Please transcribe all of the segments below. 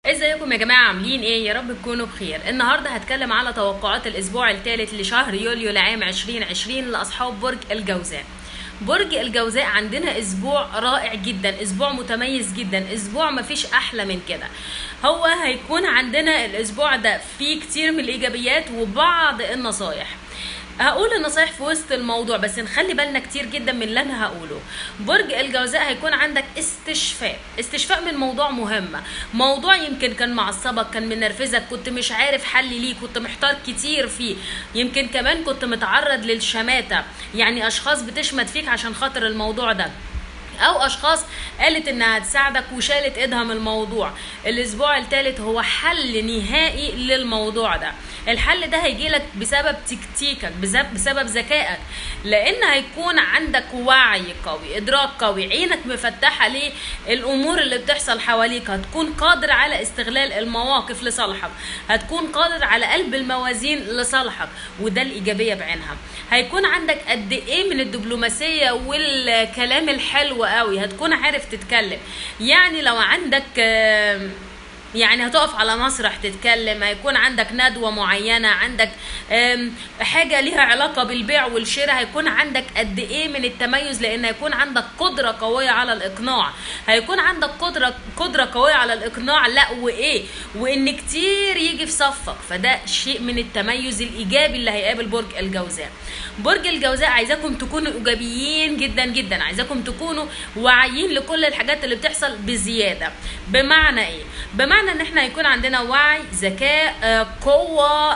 ازيكم يا جماعه عاملين ايه يا رب تكونوا بخير النهارده هتكلم على توقعات الاسبوع الثالث لشهر يوليو لعام 2020 لاصحاب برج الجوزاء برج الجوزاء عندنا اسبوع رائع جدا اسبوع متميز جدا اسبوع مفيش احلى من كده هو هيكون عندنا الاسبوع ده فيه كتير من الايجابيات وبعض النصايح هقول النصايح في وسط الموضوع بس نخلي بالنا كتير جدا من اللي انا هقوله برج الجوزاء هيكون عندك استشفاء استشفاء من موضوع مهم موضوع يمكن كان معصبك كان منرفزك كنت مش عارف حل ليه كنت محتار كتير فيه يمكن كمان كنت متعرض للشماتة يعني اشخاص بتشمت فيك عشان خاطر الموضوع ده او اشخاص قالت انها تساعدك وشالت ايدها من الموضوع الاسبوع الثالث هو حل نهائي للموضوع ده الحل ده هيجي لك بسبب تكتيكك بسبب, بسبب ذكائك لان هيكون عندك وعي قوي ادراك قوي عينك مفتحه للامور اللي بتحصل حواليك هتكون قادر على استغلال المواقف لصالحك هتكون قادر على قلب الموازين لصالحك وده الايجابيه بعينها هيكون عندك قد ايه من الدبلوماسيه والكلام الحلو قوي هتكون عارف تتكلم يعني لو عندك آه يعني هتقف على مسرح تتكلم هيكون عندك ندوة معينة عندك حاجة ليها علاقة بالبيع والشراء هيكون عندك قد ايه من التميز لان هيكون عندك قدرة قوية على الاقناع هيكون عندك قدرة قدرة قوية على الاقناع لا وايه وان كتير يجي في صفك فده شيء من التميز الايجابي اللي هيقابل برج الجوزاء برج الجوزاء عايزاكم تكونوا ايجابيين جدا جدا عايزاكم تكونوا واعيين لكل الحاجات اللي بتحصل بزيادة بمعنى ايه بمعنى بمعنى ان احنا هيكون عندنا وعي ذكاء قوه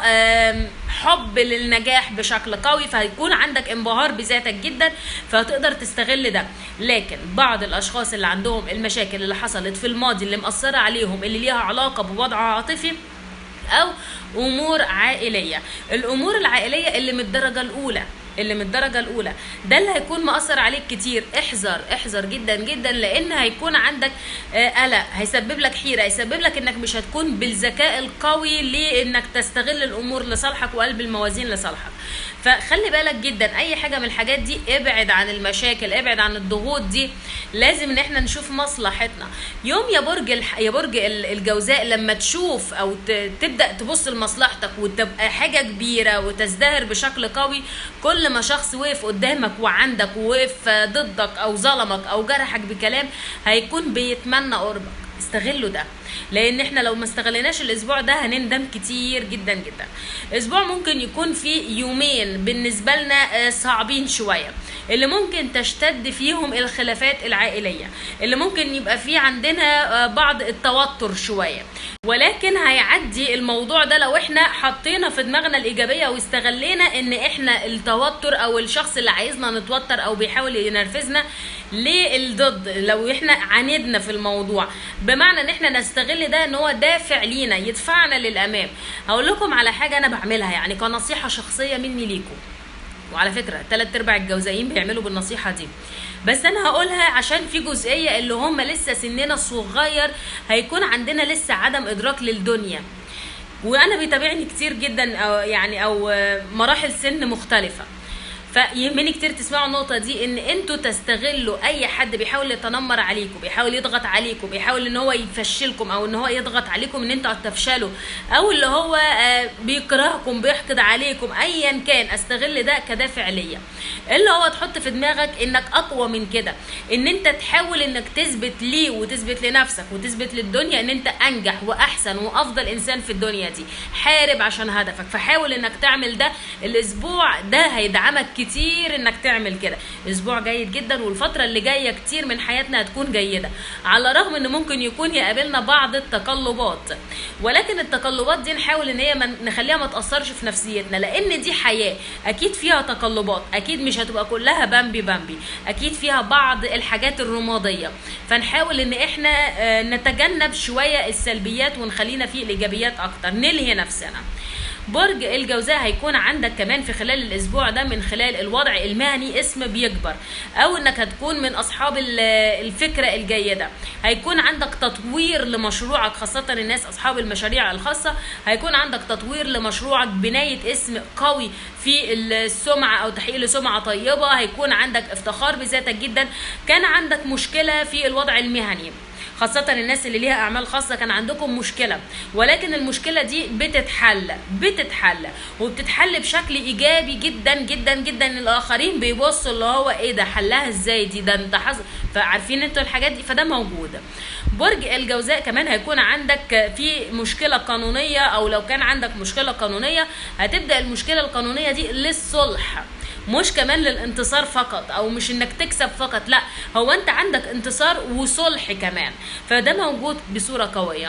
حب للنجاح بشكل قوي فهيكون عندك انبهار بذاتك جدا فهتقدر تستغل ده لكن بعض الاشخاص اللي عندهم المشاكل اللي حصلت في الماضي اللي مأثره عليهم اللي ليها علاقه بوضع عاطفي او امور عائليه الامور العائليه اللي من الدرجه الاولى اللي من الدرجه الاولى ده اللي هيكون مأثر عليك كتير احذر احذر جدا جدا لان هيكون عندك قلق هيسبب لك حيره هيسبب لك انك مش هتكون بالذكاء القوي لانك تستغل الامور لصالحك وقلب الموازين لصالحك فخلي بالك جدا اي حاجه من الحاجات دي ابعد عن المشاكل ابعد عن الضغوط دي لازم ان احنا نشوف مصلحتنا يوم يا برج الح... يا برج الجوزاء لما تشوف او ت... تبدا تبص لمصلحتك وتبقى حاجه كبيره وتزدهر بشكل قوي كل ما شخص وقف قدامك وعندك ووقف ضدك او ظلمك او جرحك بكلام هيكون بيتمنى قربك استغلوا ده لان احنا لو ما استغليناش الاسبوع ده هنندم كتير جدا جدا اسبوع ممكن يكون فيه يومين بالنسبه لنا صعبين شويه اللي ممكن تشتد فيهم الخلافات العائليه اللي ممكن يبقى فيه عندنا بعض التوتر شويه ولكن هيعدي الموضوع ده لو احنا حطينا في دماغنا الايجابيه واستغلينا ان احنا التوتر او الشخص اللي عايزنا نتوتر او بيحاول ينرفزنا للضد لو احنا عاندنا في الموضوع بمعنى ان احنا نستغل ده ان هو دافع لينا يدفعنا للامام هقول لكم على حاجه انا بعملها يعني كنصيحه شخصيه مني ليكم وعلى فكره ثلاث ارباع الجوزائيين بيعملوا بالنصيحه دي بس انا هقولها عشان في جزئيه اللي هم لسه سننا صغير هيكون عندنا لسه عدم ادراك للدنيا وانا بيتابعني كتير جدا أو يعني او مراحل سن مختلفه فيهمني كتير تسمعوا النقطة دي ان انتوا تستغلوا اي حد بيحاول يتنمر عليكم بيحاول يضغط عليكم بيحاول ان هو يفشلكم او ان هو يضغط عليكم ان انتوا هتفشلوا او اللي هو بيكرهكم بيحقد عليكم ايا كان استغل ده كدافع ليا اللي هو تحط في دماغك انك اقوى من كده ان انت تحاول انك تثبت ليه وتثبت لنفسك وتثبت للدنيا ان انت انجح واحسن وافضل انسان في الدنيا دي حارب عشان هدفك فحاول انك تعمل ده الاسبوع ده هيدعمك كتير انك تعمل كده اسبوع جيد جدا والفتره اللي جايه كتير من حياتنا هتكون جيده على الرغم ان ممكن يكون يقابلنا بعض التقلبات ولكن التقلبات دي نحاول ان هي من نخليها ما تاثرش في نفسيتنا لان دي حياه اكيد فيها تقلبات اكيد مش هتبقى كلها بامبي بامبي اكيد فيها بعض الحاجات الرماديه فنحاول ان احنا نتجنب شويه السلبيات ونخلينا في الايجابيات اكتر نلهي نفسنا برج الجوزاء هيكون عندك كمان في خلال الاسبوع ده من خلال الوضع المهني اسم بيكبر او انك هتكون من اصحاب الفكره الجيده هيكون عندك تطوير لمشروعك خاصه الناس اصحاب المشاريع الخاصه هيكون عندك تطوير لمشروعك بنايه اسم قوي في السمعه او تحقيق لسمعه طيبه هيكون عندك افتخار بذاتك جدا كان عندك مشكله في الوضع المهني خاصه الناس اللي ليها اعمال خاصه كان عندكم مشكله ولكن المشكله دي بتتحل بتتحل وبتتحل بشكل ايجابي جدا جدا جدا الاخرين بيبصوا اللي هو ايه ده حلها ازاي دي ده انت حصل فعارفين انتوا الحاجات دي فده موجود برج الجوزاء كمان هيكون عندك في مشكله قانونيه او لو كان عندك مشكله قانونيه هتبدا المشكله القانونيه دي للصلح مش كمان للانتصار فقط او مش انك تكسب فقط لا هو انت عندك انتصار وصلح كمان فده موجود بصوره قويه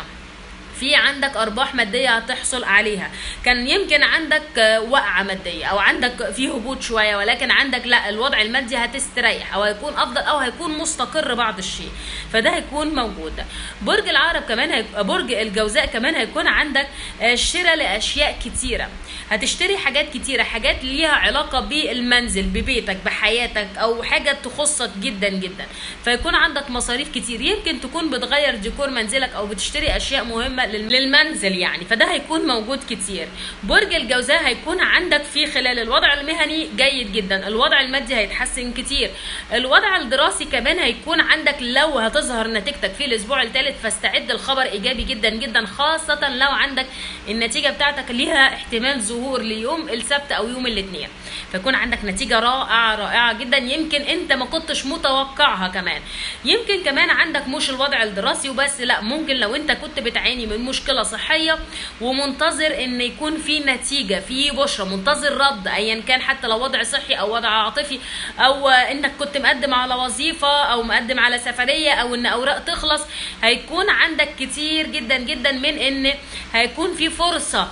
في عندك ارباح ماديه هتحصل عليها كان يمكن عندك آه، وقعه ماديه او عندك في هبوط شويه ولكن عندك لا الوضع المادي هتستريح او هيكون افضل او هيكون مستقر بعض الشيء فده هيكون موجود برج العقرب كمان هي... برج الجوزاء كمان هيكون عندك آه، شراء لاشياء كتيره هتشتري حاجات كتيره حاجات ليها علاقه بالمنزل ببيتك بحياتك او حاجه تخصك جدا جدا فيكون عندك مصاريف كتير يمكن تكون بتغير ديكور منزلك او بتشتري اشياء مهمه لل- للمنزل يعني فده هيكون موجود كتير برج الجوزاء هيكون عندك في خلال الوضع المهني جيد جدا الوضع المادي هيتحسن كتير الوضع الدراسي كمان هيكون عندك لو هتظهر نتيجتك في الاسبوع الثالث فاستعد الخبر ايجابي جدا جدا خاصه لو عندك النتيجه بتاعتك ليها احتمال ظهور ليوم السبت او يوم الاثنين فيكون عندك نتيجه رائعه رائعه جدا يمكن انت ما كنتش متوقعها كمان يمكن كمان عندك مش الوضع الدراسي وبس لا ممكن لو انت كنت بتعاني من مشكله صحيه ومنتظر ان يكون في نتيجه في بشرى منتظر رد ايا كان حتى لو وضع صحي او وضع عاطفي او انك كنت مقدم على وظيفه او مقدم على سفريه او ان اوراق تخلص هيكون عندك كتير جدا جدا من ان هيكون في فرصه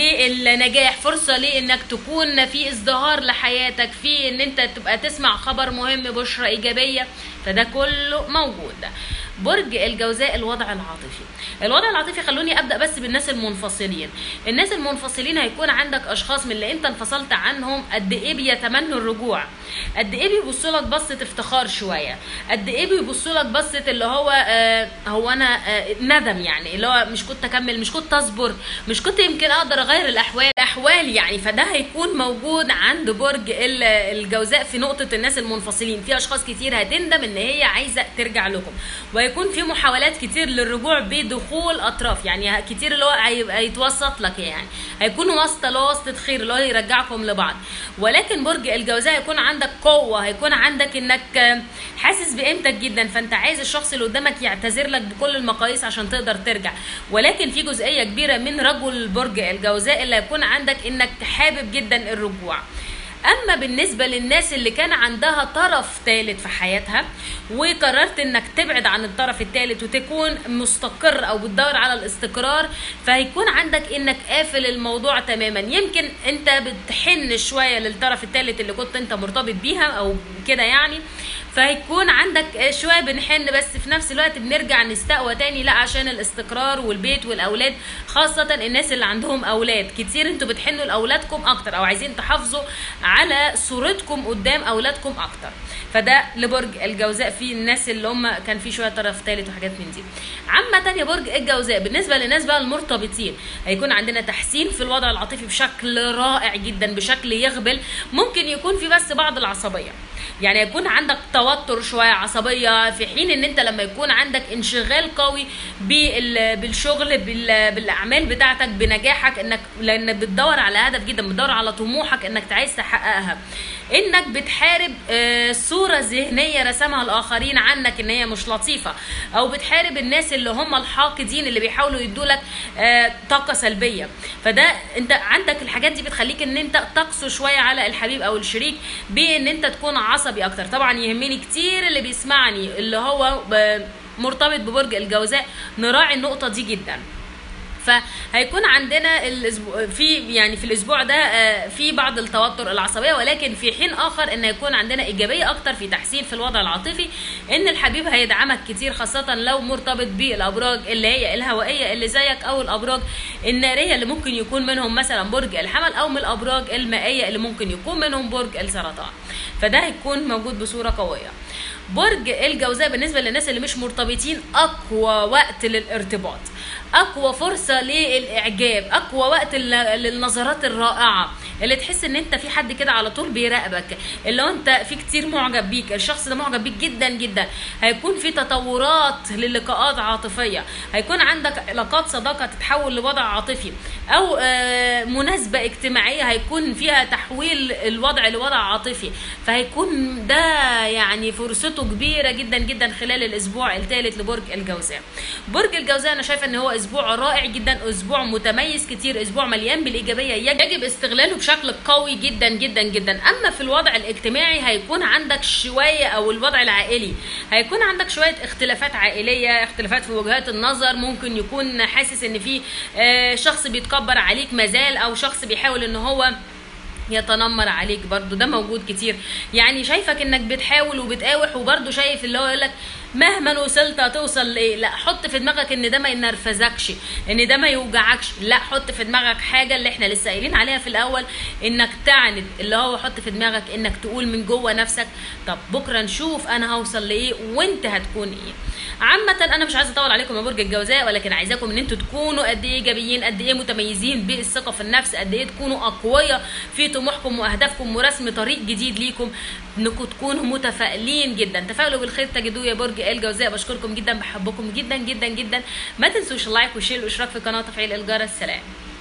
للنجاح فرصه لانك تكون في ازدهار لحياتك في ان انت تبقى تسمع خبر مهم بشرى ايجابيه فده كله موجود برج الجوزاء الوضع العاطفي الوضع العاطفي خلوني ابدا بس بالناس المنفصلين الناس المنفصلين هيكون عندك اشخاص من اللي انت انفصلت عنهم قد ايه بيتمنوا الرجوع قد ايه بيبصوا لك بصه افتخار شويه قد ايه بيبصوا لك بصه اللي هو آه هو انا آه ندم يعني اللي هو مش كنت اكمل مش كنت اصبر مش كنت يمكن اقدر اغير الاحوال الاحوال يعني فده هيكون موجود عند برج ال- الجوزاء في نقطه الناس المنفصلين في اشخاص كتير هتندم ان هي عايزه ترجع لكم وهيكون في محاولات كتير للرجوع بدخول اطراف يعني كتير اللي هو هيبقى يتوسط لك يعني هيكون واسطه اللي هو واسطه خير اللي هو يرجعكم لبعض ولكن برج الجوزاء هيكون عندك قوه هيكون عندك انك آه، حاسس بقيمتك جدا فانت عايز الشخص اللي قدامك يعتذر لك بكل المقاييس عشان تقدر ترجع ولكن في جزئيه كبيره من رجل برج الجوزاء اللي هيكون عندك انك حابب جدا الرجوع اما بالنسبه للناس اللي كان عندها طرف ثالث في حياتها وقررت انك تبعد عن الطرف الثالث وتكون مستقر او بتدور على الاستقرار فهيكون عندك انك قافل الموضوع تماما يمكن انت بتحن شويه للطرف الثالث اللي كنت انت مرتبط بيها او كده يعني فهيكون عندك شويه بنحن بس في نفس الوقت بنرجع نستقوى تاني لا عشان الاستقرار والبيت والاولاد خاصه الناس اللي عندهم اولاد كتير انتوا بتحنوا لاولادكم اكتر او عايزين تحافظوا على صورتكم قدام اولادكم اكتر فده لبرج الجوزاء في الناس اللي هم كان في شويه طرف ثالث وحاجات من دي عامه يا برج الجوزاء بالنسبه للناس بقى المرتبطين هيكون عندنا تحسين في الوضع العاطفي بشكل رائع جدا بشكل يغبل ممكن يكون في بس بعض العصبيه يعني يكون عندك توتر شويه عصبيه في حين ان انت لما يكون عندك انشغال قوي بال- بالشغل بال- بالاعمال بتاعتك بنجاحك انك لان بتدور على هدف جدا بتدور على طموحك انك عايز تحققها انك بتحارب آه، صوره ذهنيه رسمها الاخرين عنك ان هي مش لطيفه او بتحارب الناس اللي هم الحاقدين اللي بيحاولوا يدولك آه، طاقه سلبيه فده انت عندك الحاجات دي بتخليك ان انت تقسو شويه على الحبيب او الشريك بان انت تكون عصبي اكتر طبعا يهمني كتير اللي بيسمعني اللي هو ب- مرتبط ببرج الجوزاء نراعي النقطه دي جدا فهيكون عندنا الاسبوع في يعني في الاسبوع ده آه، في بعض التوتر العصبيه ولكن في حين اخر ان يكون عندنا ايجابيه اكتر في تحسين في الوضع العاطفي ان الحبيب هيدعمك كتير خاصه لو مرتبط بالابراج اللي هي الهوائيه اللي زيك او الابراج الناريه اللي ممكن يكون منهم مثلا برج الحمل او من الابراج المائيه اللي ممكن يكون منهم برج السرطان فده هيكون موجود بصوره قويه برج الجوزاء بالنسبه للناس اللي مش مرتبطين اقوى وقت للارتباط اقوى فرصه للاعجاب اقوى وقت لل- للنظرات الرائعه اللي تحس ان انت في حد كده على طول بيراقبك اللي هو انت في كتير معجب بيك الشخص ده معجب بيك جدا جدا هيكون في تطورات للقاءات عاطفيه هيكون عندك علاقات صداقه تتحول لوضع عاطفي او آه، مناسبه اجتماعيه هيكون فيها تحويل الوضع لوضع عاطفي فهيكون ده يعني فرصته كبيره جدا جدا خلال الاسبوع الثالث لبرج الجوزاء برج الجوزاء انا شايفه ان هو اسبوع رائع جدا اسبوع متميز كتير اسبوع مليان بالايجابيه يجب استغلاله بشكل قوي جدا جدا جدا اما في الوضع الاجتماعي هيكون عندك شويه او الوضع العائلي هيكون عندك شويه اختلافات عائليه اختلافات في وجهات النظر ممكن يكون حاسس ان في آه، شخص بيتكبر عليك مازال او شخص بيحاول ان هو يتنمر عليك برضو ده موجود كتير يعني شايفك انك بتحاول وبتقاوح وبرضو شايف اللي هو يقولك مهما وصلت هتوصل لايه لا حط في دماغك ان ده ما ينرفزكش ان ده ما يوجعكش لا حط في دماغك حاجه اللي احنا لسه قايلين عليها في الاول انك تعند اللي هو حط في دماغك انك تقول من جوه نفسك طب بكره نشوف انا هوصل لايه وانت هتكون ايه عامة انا مش عايزه اطول عليكم يا برج الجوزاء ولكن عايزاكم ان انتوا تكونوا قد ايه ايجابيين قد ايه متميزين بالثقه في النفس قد ايه تكونوا اقوياء في طموحكم واهدافكم ورسم طريق جديد ليكم انكم تكونوا متفائلين جدا تفائلوا بالخير تجدوه يا برج الجوزاء بشكركم جدا بحبكم جدا جدا جدا ما تنسوش اللايك والشير والاشتراك في القناه وتفعيل الجرس سلام